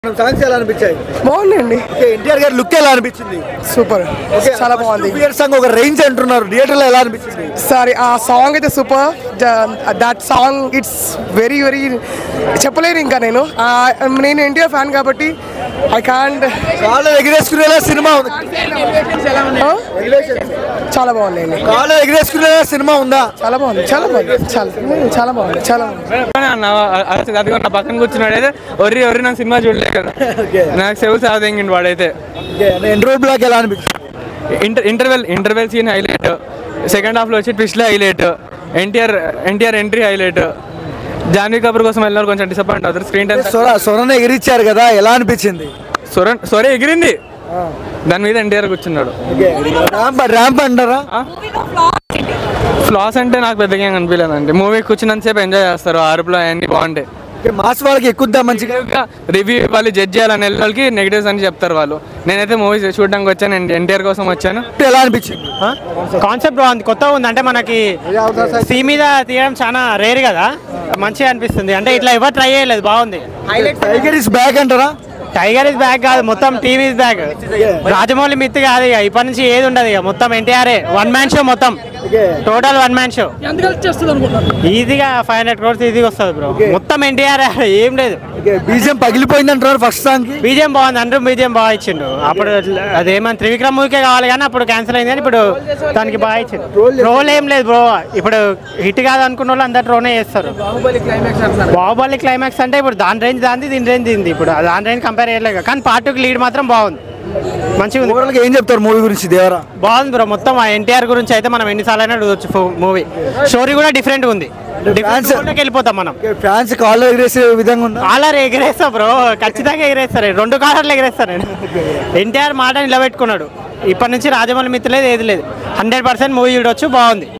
songs ఎలా అనిపించాయి బాగుందండి ఓకే ఎన్టీఆర్ గారి లుక్ ఎలా అనిపించింది సూపర్ ఓకే చాలా బాగుంది ఇయర్ సాంగ్ ఒక రేంజ్ అంటున్నారు థియేటర్ లో ఎలా అనిపించింది సారీ ఆ సాంగ్ అయితే super that song it's very very చెప్పలేను ఇంకా నేను ఆ, నేను ఎన్టీఆర్ ఫ్యాన్ కాబట్టి ఐ కాంట్ కాళ్ళు ఎగిరేసుకునేలా సినిమా ఉంది చాలా బాగుందండి కాళ్ళు ఎగిరేసుకునేలా సినిమా ఉందా చాలా బాగుంది చాలా బాగుంది చాలా చాలా బాగుంది చాలా బాగుంది అన్న అసలు అది కూడా నా పక్కన కూర్చున్నాడు అయితే ఒర్రి ఒర్రి నా సినిమా చూడలేదు కదా ఓకే నాకు సెవ్ సాధింగిండు వాడైతే ఓకే ఎండ్రోల్ బ్లాక్ ఎలా అనిపించింది inter interval interval scene highlight second హాఫ్లో వచ్చి ట్విస్ట్లో highlight NTR NTR entry highlight Janhvi Kapoor కోసం వెళ్ళిన కొంచెం డిసప్పాయింట్ అవుతారు స్క్రీన్ టైం సొర సొరను ఎగిరిచ్చారు కదా ఎలా అనిపించింది సొర సొరే ఎగిరింది దాని మీద ఎన్టీఆర్ కూర్చున్నాడు ఓకే ర్యాంప్ ర్యాంప్ అంటారా ఫ్లాస్ అంటే నాకు పెద్దగా ఏం అనిపించలేదండి మూవీ కూర్చున్నంతసేపు ఎంజాయ్ చేస్తారు అరుపులో అవన్నీ బాగుంటాయి ఓకే మాస్ వాళ్ళకి ఎక్కుద్దా మంచిగా రివ్యూ వాళ్ళు జడ్జ్ చేయాలని వెళ్ళే వాళ్ళకి నెగిటివ్స్ అని చెప్తారు వాళ్ళు నేనైతే మూవీస్ చూడడానికి వచ్చాను ఎన్టీఆర్ కోసం వచ్చాను ఎలా అనిపించింది కాన్సెప్ట్ బాగుంది కొత్తగా ఉంది అంటే మనకి సీ మీద తీయడం చాలా రేర్ కదా మంచిగా అనిపిస్తుంది అంటే ఇట్లా ఎవరు ట్రై చేయలేదు బాగుంది టైగర్ ఇస్ బ్యాక్ అంటారా టైగర్ ఇస్ బ్యాక్ కాదు మొత్తం team is back Rajamouli myth కాదు ఇక ఇప్పటి నుంచి ఏది ఉండదు ఇక మొత్తం ఎన్టీఆర్ వన్ మ్యాన్ షో మొత్తం టోటల్ వన్ మ్యాన్ షో ఈజీగా ఫైవ్ హండ్రెడ్ క్రోర్స్ ఈజీగా వస్తుంది బ్రో మొత్తం ఎన్టీఆర్ ఏం లేదు ఓకే బీజం పగిలిపోయింది అంటున్నారు ఫస్ట్ సాంగ్ కి బీజేం బాగుంది అందరూ బీజేం బాగా ఇచ్చిండు అప్పుడు అదేమని త్రివిక్రమ్ మూవీకే కావాలి కానీ అప్పుడు క్యాన్సిల్ అయింది కానీ ఇప్పుడు దానికి బాగా ఇచ్చిండు రోల్ ఏం లేదు బ్రో ఇప్పుడు హిట్ కాదు అనుకున్న వాళ్ళు అందరు రోనే చేస్తారు బాహుబలి క్లైమాక్స్ అంటే ఇప్పుడు దాని రేంజ్ దాంది దీని రేంజ్ దీంది ఇప్పుడు దాని రేంజ్ కంపేర్ చేయలేదు కానీ పార్ట్ టూకి లీడ్ మాత్రం బాగుంది మంచిగా ఉంది ఓవరాల్ గా ఏం చెప్తారు మూవీ గురించి దేవరా బాగుంది బ్రో మొత్తం ఆ ఎన్టీఆర్ గురించి అయితే మనం ఎన్నిసార్లు అయినా చూడొచ్చు మూవీ స్టోరీ కూడా డిఫరెంట్ ఉంది Fans- డిఫరెంట్ వెళ్ళిపోతాం మనం ఫ్యాన్స్ కాళ్ళు ఎగిరేసే విధంగా ఉందా కాలర్ ఎగిరేస్తా బ్రో ఖచ్చితంగా ఎగిరేస్తారు రెండు కాలర్లు ఎగిరేస్తారు నేను ఎన్టీఆర్ మాట నిలబెట్టుకున్నాడు ఇప్పటి నుంచి రాజమౌళి మిత్రులేదు ఏది లేదు హండ్రెడ్ పర్సెంట్ మూవీ చూడొచ్చు బాగుంది